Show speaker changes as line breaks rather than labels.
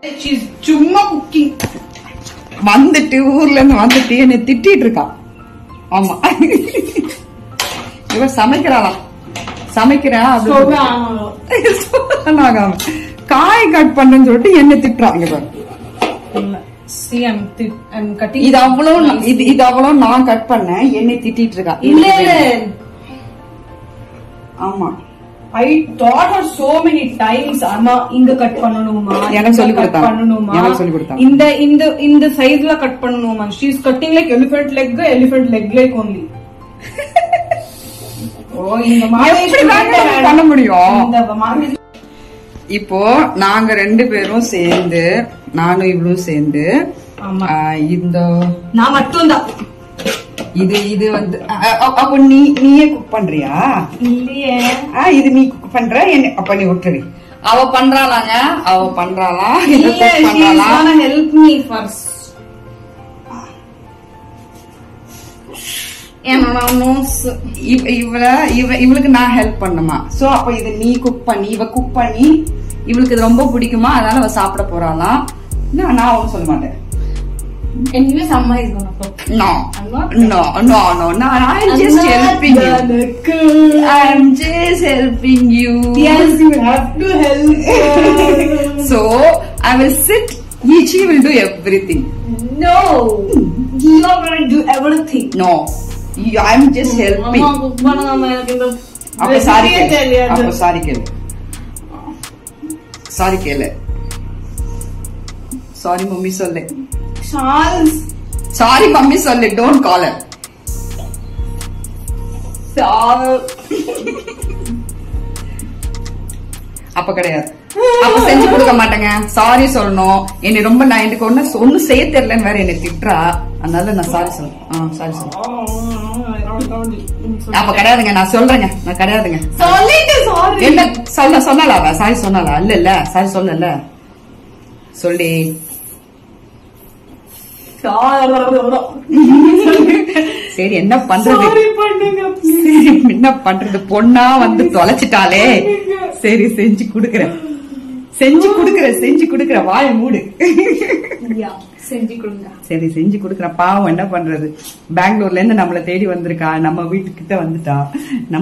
She's சும்மா cooking
வந்துட்டு ஊர்ல இருந்து வந்துட்டு என்னை திட்டிட்டு இருக்கா ஆமா இவ சமைக்கிறாளாம் சமைக்கிறா அப்படின்னு ஆகாம காய் கட் பண்ணன்னு சொல்லிட்டு என்ன திட்டுறா இங்க பாரு
See, I'm, thi- I'm cutting.
இது அவ்வளவு நா- இது இது அவ்வளவு நான் கட் பண்ணேன் என்னை திட்டிட்டு இருக்கா
இல்ல இல்ல
ஆமா
I taught her so many times அம்மா இங்க கட் பண்ணணுமா
எனக்கு சொல்லிக்
கட்
கொடுத்தாங்க.
பண்ணணுமா
எனக்கு சொல்லிக் கொடுத்தாங்க.
இந்த இந்த இந்த சைஸ்ல கட் பண்ணணுமா she is cutting like elephant leg elephant leg like only ஓ இந்த மாதிரி
எப்படி தாங்க நம்ம பண்ண முடியும்?
இந்த மாதிரி
இப்போ நாங்க ரெண்டு பேரும் சேர்ந்து நானும் இவளும் சேர்ந்து
ஆமா
ஆ, இந்த
நான் மட்டும்தான்
இது இது வந்து அ, அ, அப்போ நீ நீயே குக் பண்றியா
இல்லையே
ஆ இது நீ குக் பண்ற என்ன அப்ப நீ விட்டுரு அவ பண்றாளாங்க அவ பண்றாளா இத
இல்ல
cook
she is
பண்றாளா
gonna help me first என்னோட nose
இவ இவள இவ இவளுக்கு நான் ஹெல்ப் பண்ணுமா சோ அப்ப இது நீ குக் பண்ணி இவ குக் பண்ணி இவளுக்கு இது ரொம்ப பிடிக்குமா அதனால அவ சாப்பிட போறாளாம் நான் நான் ஒன்னும் சொல்ல மாட்டேன்
anyways அம்மா is gonna cook
No,
I'm not
no, no, no, no. I'm just
I'm not
helping you.
gonna cook.
I'm just helping you.
Yes, you have to help her.
So I will sit. She will do everything.
no, you are gonna do everything.
No, you, I'm just helping.
அம்மா cook பண்ணாம எனக்கு இந்த
அப்ப sorry
recipe
கேளு
தெரியாது.
அப்ப sorry கேளு sorry கேளு சாரி மம்மி சொல்லு
Charles,
சாரி மம்மி சொல்லு டோன்ட் கால்
Charles.
அப்ப கிடையாது அப்ப செஞ்சு கொடுக்க மாட்டேங்க சாரி சொல்லணும் என்னை ரொம்ப நான் எனக்கு ஒண்ணு ஒண்ணும் செய்ய தெரியலன்னு வேற என்னை திட்டுறா அதனால நான் சாரி சொல்றேன் சாரி சொல்றேன் அப்ப கிடையாதுங்க நான் சொல்றேங்க நான் கிடையாதுங்க
சொல்லிட்டு sorry.
என்ன சொல்ல சொன்னாலா அவ சாரி சொன்னாலா இல்ல இல்ல சாரி சொல்லல சொல்லி சரி என்ன பண்றது
Sorry பண்ணுங்க
சரி, என்ன பண்றது பொண்ணா வந்து தொலைச்சிட்டாலே சரி செஞ்சு குடுக்கறேன் செஞ்சு குடுக்கறேன் செஞ்சு குடுக்கறேன் வாய மூடு
Yeah, செஞ்சு கொடுங்க
சரி செஞ்சு குடுக்கறேன் பாவம் என்ன பண்றது பெங்களூர்ல இருந்து நம்மள தேடி வந்திருக்கா நம்ம வீட்டுக்கிட்ட வந்துட்டா நம்ம